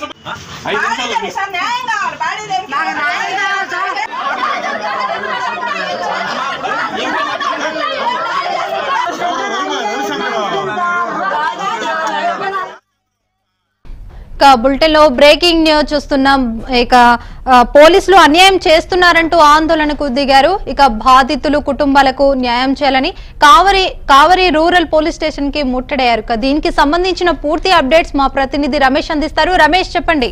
ఐదు నిమిషాలు body sir న్యాయం కావాలి బాడీ నాకు న్యాయం కావాలి సార్ ఇక బులెటిన్లో బ్రేకింగ్ న్యూస్ చూస్తున్నాం ఇక ఆ, పోలీసులు అన్యాయం చేస్తున్నారంటూ ఆందోళనకు దిగారు ఇక బాధితులు కుటుంబాలకు న్యాయం చేయాలని Kavali Kavali rural police station కి ముట్టడయ్యారు ఇక దీనికి సంబంధించిన పూర్తి అప్డేట్స్ మా ప్రతినిధి రమేష్ అందిస్తారు రమేష్ చెప్పండి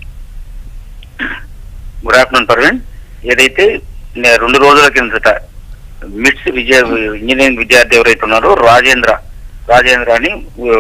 గుడ్ ఆఫ్టర్నూన్ పర్వీన్ ఏదైతే నే- రెండు రోజుల కిందట మిట్స్ విద్యా ఇంజనీరింగ్ విద్యార్థి ఎవరైతే ఉన్నారో రాజేంద్ర రాజేంద్ర అని ఊ,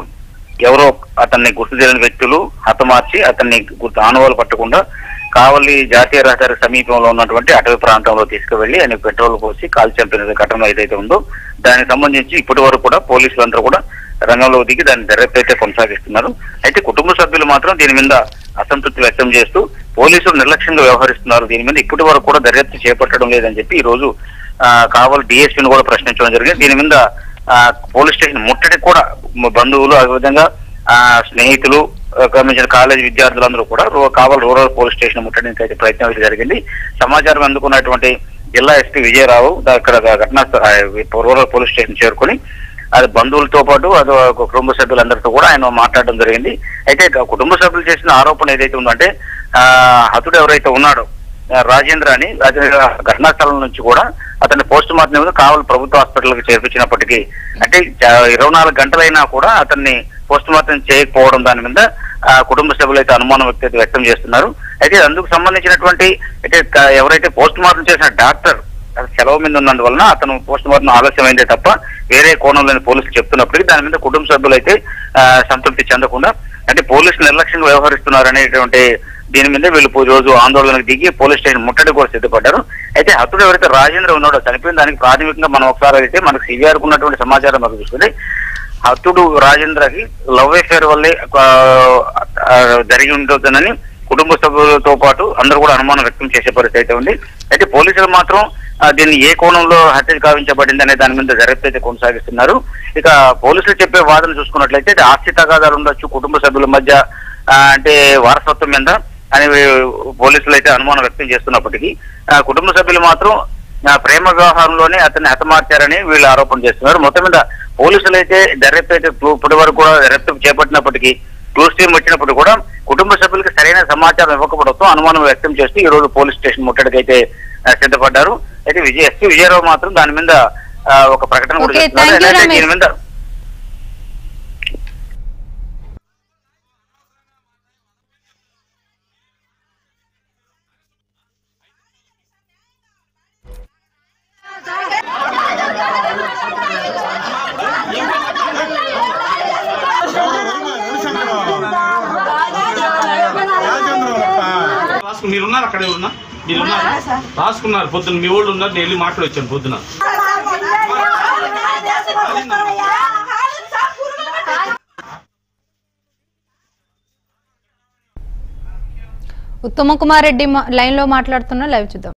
ఎవరో అతన్ని గుర్తు తెలియని వ్యక్తులు హతమార్చి అతన్ని గుర్తు ఆనవాలు పట్టకుండా కావలి జాతీయ రహదారి సమీపంలో ఉన్నటువంటి అటవీ ప్రాంతంలో తీసుకువెళ్లి ఆయన పెట్రోల్ పోసి కాల్ చంపిన ఘటన ఏదైతే ఉందో దానికి సంబంధించి ఇప్పటి వరకు కూడా పోలీసులందరూ కూడా రంగంలో దిగి దాని దర్యాప్తు అయితే కొనసాగిస్తున్నారు అయితే కుటుంబ సభ్యులు మాత్రం దీని మీద అసంతృప్తి వ్యక్తం చేస్తూ పోలీసులు నిర్లక్ష్యంగా వ్యవహరిస్తున్నారు దీని మీద ఇప్పటి వరకు కూడా దర్యాప్తు చేపట్టడం లేదని చెప్పి ఈ రోజు ఆ, కావలి డిఎస్పీని కూడా ప్రశ్నించడం జరిగింది దీని మీద ఆ, పోలీస్ స్టేషన్ ముట్టడి కూడా మ- బంధువులు అదేవిధంగా ఆ, స్నేహితులు ఆ, గమనించిన కాలేజ్ విద్యార్థులందరూ కూడా రూ- కావలి రూరల్ పోలీస్ స్టేషన్ ముట్టడానికి అయితే ప్రయత్నం అయితే జరిగింది సమాచారం అందుకున్నటువంటి జిల్లా ఎస్పీ విజయరావు దా- ఇక్కడ ఘటనా స్థ- ఆ, రూరల్ పోలీస్ స్టేషన్ చేరుకుని అది బంధువులతో పాటు అది ఒక కుటుంబ సభ్యులందరితో కూడా ఆయన మాట్లాడడం జరిగింది అయితే ఇక కుటుంబ సభ్యులు చేసిన ఆరోపణ ఏదైతే ఉందంటే ఆ హతుడు ఎవరైతే ఉన్నాడో ఆ, రాజేంద్ర అని రాజేంద్ర ఘటనా స్థలం నుంచి కూడా అతన్ని పోస్ట్ మార్టం మీద కావలి ప్రభుత్వ హాస్పిటల్కి చేర్పించినప్పటికీ అంటే చా- ఇరవై నాలుగు గంటలైనా కూడా అతన్ని పోస్ట్ మార్టం చేయకపోవడం దాని మీద ఆ, కుటుంబ సభ్యులు అయితే అనుమానం వ్యక్తి వ్యక్తం చేస్తున్నారు అయితే అందుకు సంబంధించినటువంటి అయితే క- ఎవరైతే పోస్ట్ మార్టం చేసిన డాక్టర్ అది సెలవు మీద ఉన్నందువలన అతను పోస్ట్ మార్టం ఆలస్యమైందే తప్ప వేరే కోణంలోని పోలీసులు చెప్తున్నప్పటికీ దాని మీద కుటుంబ సభ్యులు అయితే ఆ, సంతృప్తి చెందకుండా అంటే పోలీసులు నిర్లక్ష్యంగా వ్యవహరిస్తున్నారు అనేటువంటి దీని మీద వీళ్ళు పో- రోజు ఆందోళనకు దిగి పోలీస్ స్టేషన్ ముట్టడి కూడా సిద్ధపడ్డారు అయితే హతుడు ఎవరైతే రాజేంద్ర ఉన్నాడో చనిపోయిన దానికి ప్రాథమికంగా మనం ఒకసారి అయితే మనకు సివిఆర్ ఉన్నటువంటి సమాచారం మనకు చూసుకుంటే హతుడు రాజేంద్రకి లవ్ అఫేర్ వల్లే ఆ, ఆ, జరిగి ఉంటుందని కుటుంబ సభ్యులతో పాటు అందరూ కూడా అనుమానం వ్యక్తం చేసే పరిస్థితి అయితే ఉంది అయితే పోలీసులు మాత్రం ఆ, దీన్ని ఏ కోణంలో హత్య కావించబడింది అనే దాని మీద దర్యాప్తు అయితే కొనసాగిస్తున్నారు ఇక పోలీసులు చెప్పే వాదన చూసుకున్నట్లయితే ఇది ఆస్తి తగాదాలు ఉండొచ్చు కుటుంబ సభ్యుల మధ్య ఆ, అంటే వారసత్వం మీద అని పోలీసులు అయితే అనుమానం వ్యక్తం చేస్తున్నప్పటికీ ఆ, కుటుంబ సభ్యులు మాత్రం ఆ, ప్రేమ వ్యవహారంలోనే అతన్ని హతమార్చారని వీళ్ళు ఆరోపణ చేస్తున్నారు మొత్తం మీద పోలీసులు అయితే దర్యాప్తు అయితే క్లూ- ఇప్పటి వరకు కూడా దర్యాప్తు చేపట్టినప్పటికీ క్లూస్ టీం వచ్చినప్పుడు కూడా కుటుంబ సభ్యులకు సరైన సమాచారం ఇవ్వకపోవడంతో అనుమానం వ్యక్తం చేస్తూ ఈ రోజు పోలీస్ స్టేషన్ ముట్టడికి అయితే ఆ, సిద్ధపడ్డారు అయితే విజయ ఎస్పీ విజయరావు మాత్రం దాని మీద ఆ, ఒక ప్రకటన కూడా Okay, చేస్తున్నారు thank you, అయితే రమేష్. దీని మీద రాసుకు మీరున్నారు అక్కడే ఉన్నా మీరున్నారు రాసుకున్నారు పొద్దున్న మీ వాళ్ళు ఉన్నారు నేను వెళ్ళి మాట్లాడొచ్చాను పొద్దున ఉత్తమ కుమార్ రెడ్డి లైన్ లో మాట్లాడుతున్న లైవ్ చూద్దాం